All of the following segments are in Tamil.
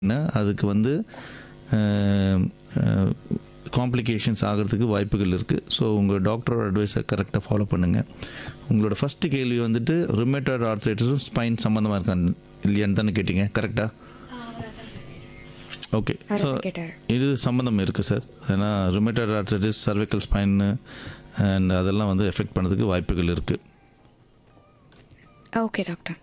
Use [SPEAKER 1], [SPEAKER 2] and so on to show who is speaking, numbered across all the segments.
[SPEAKER 1] னா, அதுக்கு வந்து காம்ப்ளிகேஷன்ஸ் ஆகிறதுக்கு வாய்ப்புகள் இருக்குது ஸோ உங்கள் டாக்டரோட அட்வைஸை கரெக்டாக ஃபாலோ பண்ணுங்கள் உங்களோட ஃபஸ்ட்டு கேள்வி வந்துட்டு ருமேட்டாய்டு ஆர்த்ரைட்டிஸும் ஸ்பைன் சம்மந்தமாக இருக்கான்னு இல்லையான்னு தானே கேட்டிங்க கரெக்டாக ஓகே ஸோ
[SPEAKER 2] அதான் கேட்டார்
[SPEAKER 1] இது சம்மந்தம் இருக்குது சார் ஏன்னா ருமேட்டாய்டு ஆர்த்ரைட்டிஸ் சர்விக்கல் ஸ்பைன்னு அண்ட் அதெல்லாம் வந்து எஃபெக்ட் பண்ணுறதுக்கு வாய்ப்புகள் இருக்குது
[SPEAKER 2] ஓகே டாக்டர்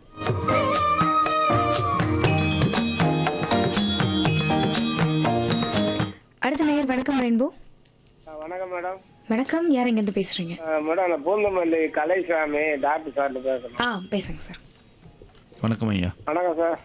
[SPEAKER 2] அடுத்த நேயர் வணக்கம் ரெயின்போ
[SPEAKER 3] ஆ, வணக்கம் மேடம்
[SPEAKER 2] வணக்கம் யார் எங்கேருந்து பேசுறீங்க
[SPEAKER 3] ஆ, மேடம் நான் பூந்தமல்லி கலைசாமி டாக்டர் சார்ட்டு பேசுகிறேன்
[SPEAKER 2] ஆ பேசுங்க சார்
[SPEAKER 1] வணக்கம் ஐயா
[SPEAKER 3] வணக்கம் சார்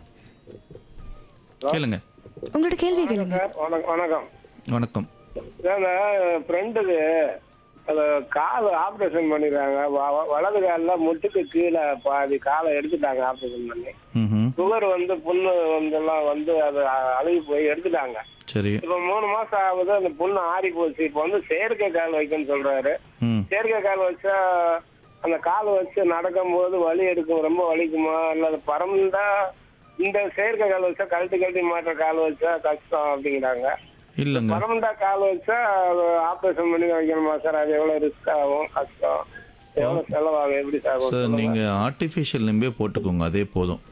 [SPEAKER 1] கேளுங்க
[SPEAKER 2] உங்களோட கேள்வி கேளுங்க
[SPEAKER 3] சார் வணக்கம் வணக்கம்
[SPEAKER 1] வணக்கம்
[SPEAKER 3] சார் ஃப்ரெண்டுக்கு அது கால் ஆப்ரேஷன் பண்ணிடுறாங்க வ- வ- வலது காலில் முட்டுக்கு கீழே பாதி காலை எடுத்துட்டாங்க ஆப்ரேஷன் பண்ணி
[SPEAKER 1] ம்
[SPEAKER 3] சுகர் வந்து புண்ணு வந்தெல்லாம் வந்து அது அ- அழுகி போய் எடுத்துட்டாங்க
[SPEAKER 1] சரி
[SPEAKER 3] இப்போ மூணு மாசம் ஆகுது அந்த புண்ணு ஆறி போச்சு இப்போ வந்து செயற்கை கால் வைக்கணும்னு சொல்றாரு
[SPEAKER 1] ம்
[SPEAKER 3] செயற்கை கால் வச்சா அந்த கால் வச்சு நடக்கும்போது வலி எடுக்கும் ரொம்ப வலிக்குமா இல்ல அது பரம்தா இந்த செயற்கை கால் வச்சா கழட்டி கழட்டி மாற்ற கால் வச்சா கஷ்டம் அப்படிங்கிறாங்க
[SPEAKER 1] இல்லைங்க
[SPEAKER 3] பரமண்டா கால் வச்சா ஆப்ரேஷன் பண்ணி வைக்கணுமா சார் அது எவ்வளவு ரிஸ்க் ஆகும் கஷ்டம் எவ்வளவு செலவாகும் எப்படி சார்
[SPEAKER 1] சார்
[SPEAKER 3] சொல்லுங்க.
[SPEAKER 1] நீங்கள் ஆர்டிஃபிஷியல் லிம்பே போட்டுக்கோங்க அதே போதும்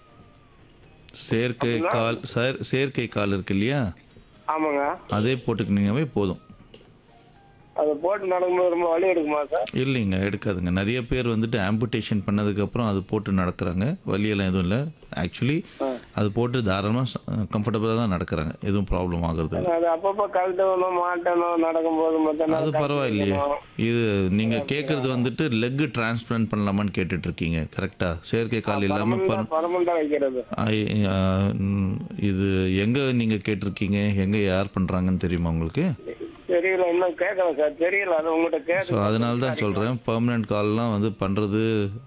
[SPEAKER 1] செயற்கை கால் சார் செயற்கை கால் இருக்கு இல்லையா
[SPEAKER 3] ஆமாங்க
[SPEAKER 1] அதே போட்டுக்கினீங்கவே போதும்
[SPEAKER 3] அது போட்டு நடக்கும்போது ரொம்ப வலி எடுக்குமா சார்
[SPEAKER 1] இல்லைங்க எடுக்காதுங்க நிறைய பேர் வந்துட்டு ஆம்புடேஷன் பண்ணதுக்கப்புறம் அது போட்டு நடக்கிறாங்க வலியெல்லாம் எதுவும் இல்லை ஆக்சுவலி அது போட்டு தாராளமாக கம்ஃபர்டபுளாக தான் நடக்கிறாங்க எதுவும் ப்ராப்ளம் ஆகுறது இல்ல.
[SPEAKER 3] அது அப்பப்போ கழட்டணும் மாட்டணும் நடக்கும்போது மொத்த
[SPEAKER 1] அது பரவாயில்லையே இது நீங்கள் கேட்குறது வந்துட்டு லெக் டிரான்ஸ்பிளான்ட் பண்ணலாமான்னு கேட்டுட்டு இருக்கீங்க கரெக்டாக செயற்கை கால் இல்லாமல் பண்
[SPEAKER 3] பரமண்டா வைக்கிறது
[SPEAKER 1] ஐ- ஆ, ம், இது எங்கே நீங்கள் கேட்டிருக்கீங்க எங்கே யார் பண்ணுறாங்கன்னு தெரியுமா உங்களுக்கு
[SPEAKER 3] தெரியல இன்னும் கேட்கல சார் தெரியல அது உங்கள்கிட்ட
[SPEAKER 1] ஸோ
[SPEAKER 3] கேட்டு
[SPEAKER 1] அதனால தான் சொல்கிறேன் பெர்மனெண்ட் கால்லாம் வந்து பண்ணுறது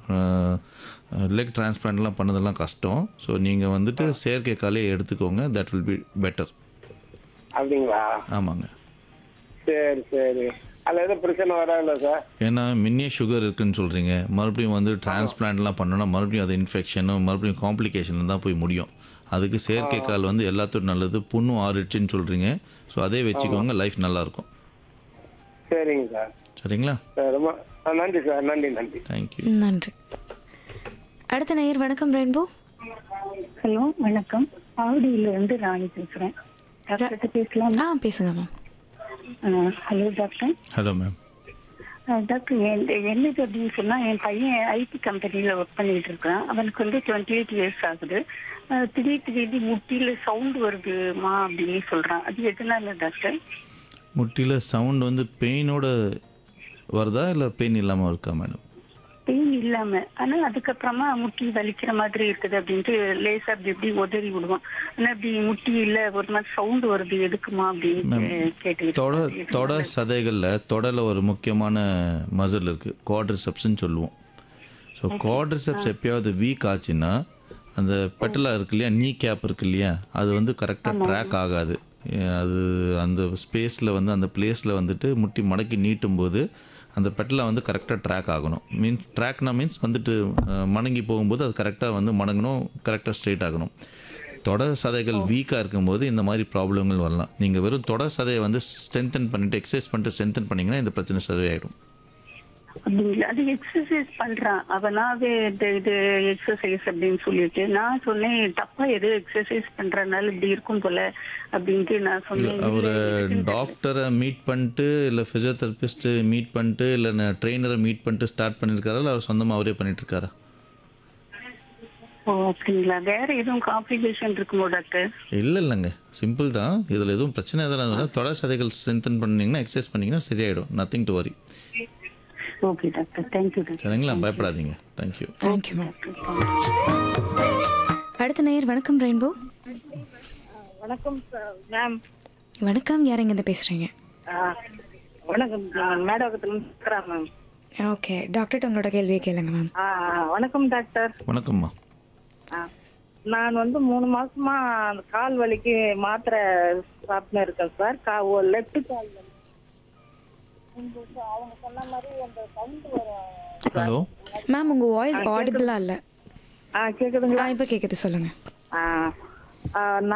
[SPEAKER 1] லெக் டிரான்ஸ்பிளான்ட்லாம் பண்ணதெல்லாம் கஷ்டம் ஸோ நீங்கள் வந்துட்டு செயற்கை காலே எடுத்துக்கோங்க தட் வில் பி பெட்டர்
[SPEAKER 3] அப்படிங்களா
[SPEAKER 1] ஆமாங்க
[SPEAKER 3] சரி சரி அதில் எதுவும் பிரச்சனை வராதுல்ல சார்
[SPEAKER 1] ஏன்னா முன்னே சுகர் இருக்குன்னு சொல்கிறீங்க மறுபடியும் வந்து டிரான்ஸ்பிளான்ட்லாம் பண்ணோன்னா மறுபடியும் அது இன்ஃபெக்ஷனும் மறுபடியும் காம்ப்ளிகேஷன் தான் போய் முடியும் அதுக்கு செயற்கை கால் வந்து எல்லாத்துக்கும் நல்லது புண்ணும் ஆறிடுச்சுன்னு சொல்கிறீங்க ஸோ அதே வச்சுக்கோங்க லைஃப் நல்லாயிருக்கும்
[SPEAKER 3] சரிங்க சார்
[SPEAKER 1] சரிங்களா
[SPEAKER 3] சரி, ரொம்ப ஆ, நன்றி சார் நன்றி நன்றி
[SPEAKER 1] தேங்க்யூ
[SPEAKER 2] நன்றி அடுத்த நேயர் வணக்கம் ரெயின்போ
[SPEAKER 4] ஹலோ வணக்கம் ஆவடியில இருந்து ராணி பேசுறேன் டாக்டர் பேசலாம்
[SPEAKER 2] ஆ பேசுங்க ma'am
[SPEAKER 4] hello doctor
[SPEAKER 1] hello ma'am
[SPEAKER 4] ah, doctor என்- என்னது அப்படின்னு சொன்னா என் பையன் ஐடி கம்பெனில ஒர்க் பண்ணிட்டு இருக்கான் அவனுக்கு வந்து டுவெண்ட்டி எயிட் இயர்ஸ் ஆகுது அஹ், திடீர் திடீர்னு முட்டியில சவுண்ட் வருதுமா அப்படின்னு சொல்றான் அது எதனால டாக்டர்
[SPEAKER 1] முட்டியில் சவுண்ட் வந்து பெயினோட வருதா இல்லை பெயின் இல்லாமல் இருக்கா மேடம்
[SPEAKER 4] பெயின் இல்லாம ஆனா அதுக்கப்புறமா முட்டி வலிக்கிற மாதிரி இருக்குது அப்படின்ட்டு லேசா அப்படி இப்படி உதறி விடுவான் ஆனா அப்படி முட்டி இல்ல ஒரு மாதிரி சவுண்ட் வருது எதுக்குமா அப்படின்னு கேட்டு
[SPEAKER 1] தொட தொட சதைகளில் தொடல ஒரு முக்கியமான மசில் இருக்குது குவாட்ரிசெப்ஸ்ன்னு சொல்லுவோம் ஸோ குவாட்ரிசெப்ஸ் எப்பயாவது வீக் ஆச்சுன்னா அந்த பெட்டலா இருக்கு இல்லையா நீ கேப் இருக்கு இல்லையா அது வந்து கரெக்டாக ட்ராக் ஆகாது ஏ- அது அந்த ஸ்பேஸில் வந்து அந்த பிளேஸில் வந்துட்டு முட்டி மடக்கி நீட்டும் போது அந்த பெட்டலை வந்து கரெக்டாக ட்ராக் ஆகணும் மீன்ஸ் ட்ராக்னா மீன்ஸ் வந்துட்டு அஹ், மடங்கி போகும்போது அது கரெக்டாக வந்து மடங்கணும் கரெக்டாக ஸ்ட்ரெயிட் ஆகணும் தொடர் சதைகள் வீக்காக இருக்கும்போது இந்த மாதிரி ப்ராப்ளங்கள் வரலாம் நீங்கள் வெறும் தொடர் சதையை வந்து ஸ்ட்ரென்தன் பண்ணிட்டு எக்ஸசைஸ் பண்ணிட்டு ஸ்ட்ரென்தன் பண்ணிங்கன்னா இந்த பிரச்சனை சரியாயிடும்
[SPEAKER 4] அப்படிங்களா அது எக்ஸசைஸ் பண்றான் அவனாவே இந்த இது எக்ஸசைஸ் அப்படின்னு சொல்லிட்டு நான் சொன்னேன் தப்பா எது எக்ஸசைஸ் பண்றதுனால இப்படி இருக்கும் போல அப்படின்ட்டு நான் சொன்னேன்
[SPEAKER 1] ஒரு
[SPEAKER 4] இல்ல,
[SPEAKER 1] டாக்டரை மீட் பண்ணிட்டு இல்லை ஃபிசியோதெரபிஸ்ட்டு மீட் பண்ணிட்டு இல்லை ட்ரெயினரை மீட் பண்ணிட்டு ஸ்டார்ட் பண்ணியிருக்காரா இல்லை அவர் சொந்தமாக அவரே பண்ணிட்டு இருக்காரா
[SPEAKER 4] ஓ அப்படிங்களா வேற எதுவும் காம்ப்ளிகேஷன் இருக்குமோ டாக்டர்
[SPEAKER 1] இல்லை இல்லைங்க சிம்பிள் தான் இதில் எதுவும் பிரச்சனை எதனா இருந்தால் தொடர் சதைகள் ஸ்ட்ரென்தன் பண்ணீங்கன்னா எக்ஸசைஸ் பண்ணிங்கன்னா சரியாயிடும் nothing to worry
[SPEAKER 4] okay doctor thank you doctor
[SPEAKER 1] சரிங்களா பயப்படாதீங்க தேங்க்யூ
[SPEAKER 2] தேங்க்யூ மேம் அடுத்த நேயர் வணக்கம் ரெயின்போ
[SPEAKER 5] வணக்கம் மேம்
[SPEAKER 2] வணக்கம் யார் எங்கேருந்து பேசுறீங்க
[SPEAKER 5] வணக்கம் மேடகத்துல இருக்கிறா மேம்
[SPEAKER 2] ஓகே டாக்டர்கிட்ட உங்களோட கேள்வியை கேளுங்க மேம்
[SPEAKER 5] வணக்கம் டாக்டர்
[SPEAKER 1] வணக்கம்மா
[SPEAKER 5] ஆ, நான் வந்து மூணு மாசமா அந்த கால் வலிக்கு மாத்திரை சாப்பிட்டு இருக்கேன் சார் கா லெஃப்ட் கால் வலி உங்களுக்கு அவங்க சொன்ன மாதிரி அந்த சவுண்ட் வரும்
[SPEAKER 1] ஹலோ
[SPEAKER 2] மேம் உங்கள் வாய்ஸ் ஆடிபிளாக இல்லை
[SPEAKER 5] ஆ கேக்குதுங்களா
[SPEAKER 2] ஆ இப்போ கேட்குது சொல்லுங்கள்
[SPEAKER 5] ஆ, ஆ, நான்